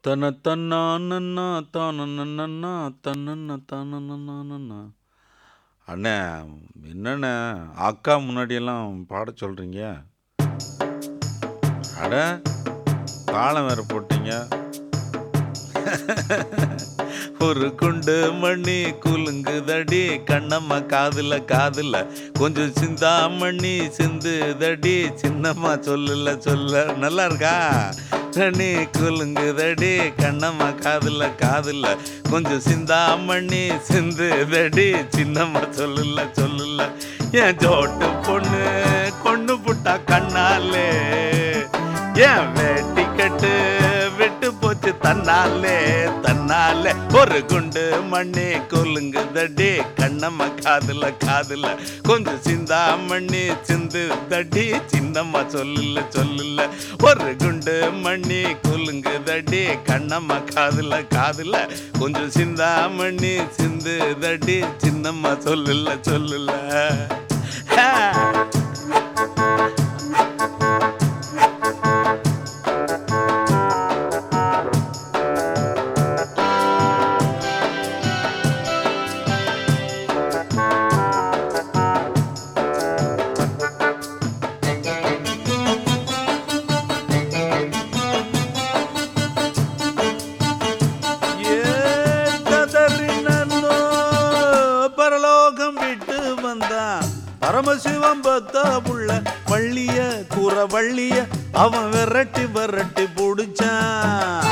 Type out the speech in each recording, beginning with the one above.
தன தன்னானன்னா தானன்னன்னா தன்னன்ன தானன்னன்னா அண்ணே என்னண்ணே அக்கா முன்னாடியெல்லாம் பாட சொல்கிறீங்க அட தாளம் வேற போட்டீங்க ஒரு குண்டு மண்ணி குலுங்குதடி கண்ணம்மா காதுல காதுல கொஞ்சம் சிந்தாமண்ணி சிந்துதடி சின்னம்மா சொல்லல சொல்ல நல்லா இருக்கா தண்ணி குலுங்குதடி கண்ணம்மா காதுல காதுல கொஞ்சம் சிந்தாமண்ணி சிந்துதடி சின்னம்மா சொல்லல சொல்லல என் ஜோட்டு பொண்ணு கொண்டு புட்டா கண்ணாலே ஏன் வேட்டி கட்டு விட்டு போச்சு தன்னாலே தன்னாலே ஒரு குண்டு மண்ணி கொல்லுங்குதடி கண்ணம்மா காதுல காதுல கொஞ்சம் சிந்தா மண்ணி சிந்து தடி சின்னம்மா சொல்லல சொல்லல ஒரு குண்டு மண்ணி கொல்லுங்குதடி கண்ணம்மா காதுல காதுல கொஞ்சம் சிந்தா மண்ணி சிந்து தடி சின்னம்மா சொல்லல சொல்லல ஆ. ஏத்ததறினோ பரலோகம் விட்டு வந்தான் பரமசிவம் பத்தா புள்ள வள்ளிய கூற வள்ளிய அவன் விரட்டி விரட்டி புடிச்சான்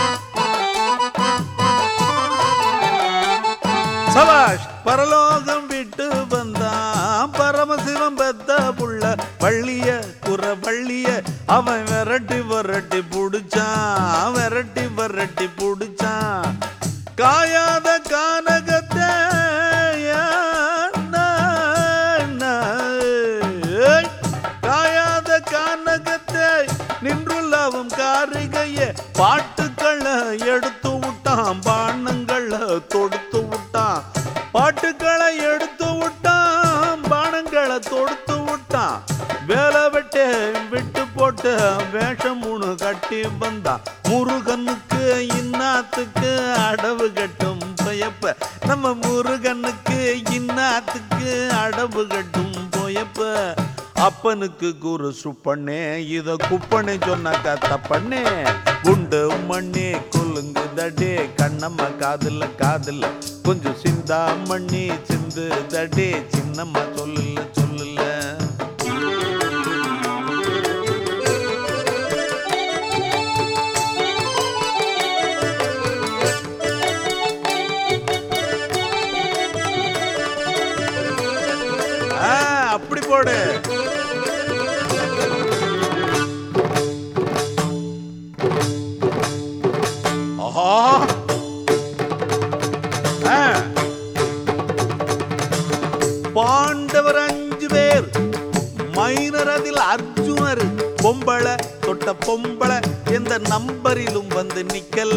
சபாஷ் பரலோகம் விட்டு வந்தான் பரமசிவம் பெத்த புள்ள வள்ளிய குற வள்ளிய அவன் விரட்டி விரட்டி புடிச்சான் விரட்டி விரட்டி புடிச்சான் காயாத கானகத்தை ஏன்னா, ஏய், காயாத கானகத்தை நின்றுள்ளவும் காரிகைய பாட்டுக்களை எடுத்து விட்டான் பானங்களை தொடுத்து விட்டான் பாட்டுக்களை எடுத்து விட்டான் பானங்களை தொடுத்து விட்டான் வேலை வெட்ட விட்டு போட்டு வேஷம் மூணு கட்டி வந்தான் முருகனுக்கு இன்னாத்துக்கு அடவு கட்டும் பயப்ப நம்ம முருகனுக்கு இன்னாத்துக்கு அடவு கட்டும் போயப்ப அப்பனுக்கு குரு சுப்பண்ணே இத குப்பண்ணே சொன்னாக்கா தப்பண்ணே குண்டு மண்ணே கொல்லுங்கு தடே கண்ணம்மா காதுல காதுல கொஞ்சம் சிந்தா மண்ணி சிந்து தடே சின்னம்மா சொல்லல சொல்லல ஆ, அப்படி போடு ஆஹா ஆ. பாண்டவர் அஞ்சு பேர் மைனர் அதில் அர்ஜுனர் பொம்பளை தொட்ட பொம்பளை எந்த நம்பரிலும் வந்து நிக்கல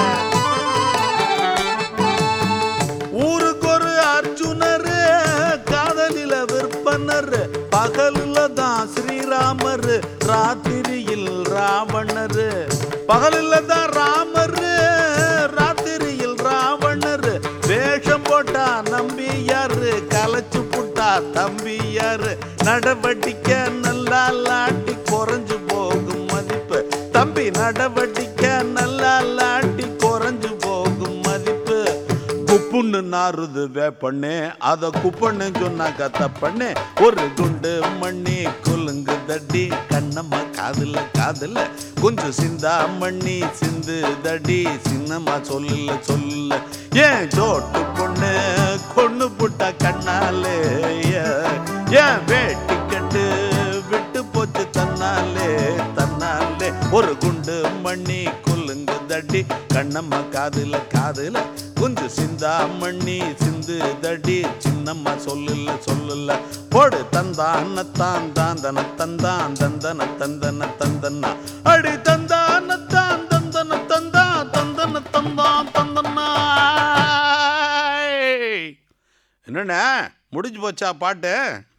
ஊருக்கு ஒரு அர்ஜுனர் காதலில விற்பனர் பகலில் தான் ஸ்ரீராமர் ராத்திரியில் ராவணர் பகலில் தான் ராமர் ராத்திரியில் ராவணர் வேஷம் போட்டா நம்பி யாரு கலைச்சு புட்டா தம்பி யாரு நடவடிக்கை நல்லா லாட்டி குறைஞ்சு போகும் மதிப்பு தம்பி நடவடிக்கை நல்லா லாட்டி குறைஞ்சு போகும் மதிப்பு குப்புன்னு நாறுது வேப்பண்ணே அத குப்பண்ணு சொன்னாக்க தப்பண்ணே ஒரு குண்டு மண்ணி கொலுங்கு தடி கண்ணம்மா காதுல காதுல கொஞ்சம் சிந்தா மண்ணி சிந்து தடி சின்னம்மா சொல்லல சொல்லல ஏன் ஜோட்டு பொண்ணு கொண்டு புட்டா கண்ணாலே ஏன் வேட்டி கட்டு விட்டு போச்சு தன்னாலே தன்னாலே ஒரு குண்டு மண்ணி கொல்லுங்க தடி கண்ணம்மா காதுல காதுல கொஞ்சம் சிந்தா மண்ணி சிந்து தடி சின்னம்மா சொல்லல சொல்லல போடு தந்தான தான் தாந்தன தந்தான் தந்தன தந்தன தந்தன்னா அடி தந்தான தான் தந்தன தந்தா தந்தன தந்தான் தந்தன்னா என்னண்ணே முடிஞ்சு போச்சா பாட்டு